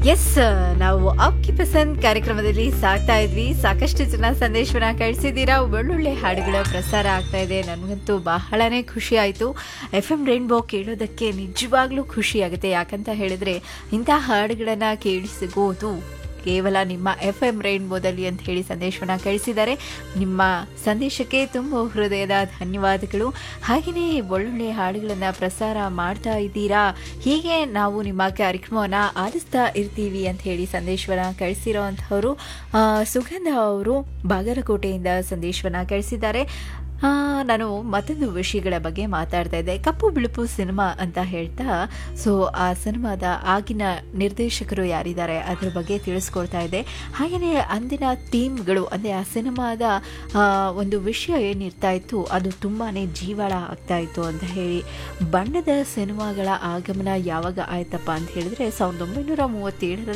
S ನಾವು ಅಕ್ಕಿ ಪಸಂದ್ ಕಾರ್ಯಕ್ರಮದಲ್ಲಿ ಸಾಕ್ತಾ ಇದ್ವಿ ಸಾಕಷ್ಟು ಜನ ಸಂದೇಶವನ್ನ ಕಳಿಸಿದ್ದೀರಾ ಒಳ್ಳೊಳ್ಳೆ ಹಾಡುಗಳ ಪ್ರಸಾರ ಆಗ್ತಾ ಇದೆ ನನಗಂತೂ ಬಹಳನೇ ಖುಷಿ ಆಯಿತು ಎಫ್ ಎಂ ರೈನ್ಬೋ ಕೇಳೋದಕ್ಕೆ ನಿಜವಾಗ್ಲೂ ಖುಷಿ ಆಗುತ್ತೆ ಯಾಕಂತ ಹೇಳಿದ್ರೆ ಇಂಥ ಹಾಡುಗಳನ್ನು ಕೇಳಿಸಿಗೋದು ಕೇವಲ ನಿಮ್ಮ ಎಫ್ ಎಂ ರೈನ್ಬೋದಲ್ಲಿ ಅಂತ ಹೇಳಿ ಸಂದೇಶವನ್ನು ಕಳಿಸಿದ್ದಾರೆ ನಿಮ್ಮ ಸಂದೇಶಕ್ಕೆ ತುಂಬ ಹೃದಯದ ಧನ್ಯವಾದಗಳು ಹಾಗೆಯೇ ಒಳ್ಳೊಳ್ಳೆ ಹಾಡುಗಳನ್ನು ಪ್ರಸಾರ ಮಾಡ್ತಾ ಇದ್ದೀರಾ ಹೀಗೆ ನಾವು ನಿಮ್ಮ ಕಾರ್ಯಕ್ರಮವನ್ನು ಆಲಿಸ್ತಾ ಇರ್ತೀವಿ ಅಂತ ಹೇಳಿ ಸಂದೇಶವನ್ನು ಕಳಿಸಿರೋ ಅಂಥವರು ಸುಗಂಧ ಅವರು ಬಾಗಲಕೋಟೆಯಿಂದ ಸಂದೇಶವನ್ನು ಕಳಿಸಿದ್ದಾರೆ ಆ, ನಾನು ಮತ್ತೊಂದು ವಿಷಯಗಳ ಬಗ್ಗೆ ಮಾತಾಡ್ತಾ ಇದ್ದೆ ಕಪ್ಪು ಬಿಳುಪು ಸಿನಿಮಾ ಅಂತ ಹೇಳ್ತಾ ಸೊ ಆ ಸಿನಿಮಾದ ಆಗಿನ ನಿರ್ದೇಶಕರು ಯಾರಿದ್ದಾರೆ ಅದ್ರ ಬಗ್ಗೆ ತಿಳಿಸ್ಕೊಡ್ತಾ ಇದ್ದೆ ಹಾಗೆಯೇ ಅಂದಿನ ಥೀಮ್ಗಳು ಅಂದರೆ ಆ ಸಿನಿಮಾದ ಆ, ಒಂದು ವಿಷಯ ಏನಿರ್ತಾ ಇತ್ತು ಅದು ತುಂಬಾ ಜೀವಾಳ ಆಗ್ತಾ ಇತ್ತು ಅಂತ ಹೇಳಿ ಬಣ್ಣದ ಸಿನಿಮಾಗಳ ಆಗಮನ ಯಾವಾಗ ಆಯ್ತಪ್ಪ ಅಂತ ಹೇಳಿದ್ರೆ ಸಾವಿರದ ಒಂಬೈನೂರ ಮೂವತ್ತೇಳರಲ್ಲಿ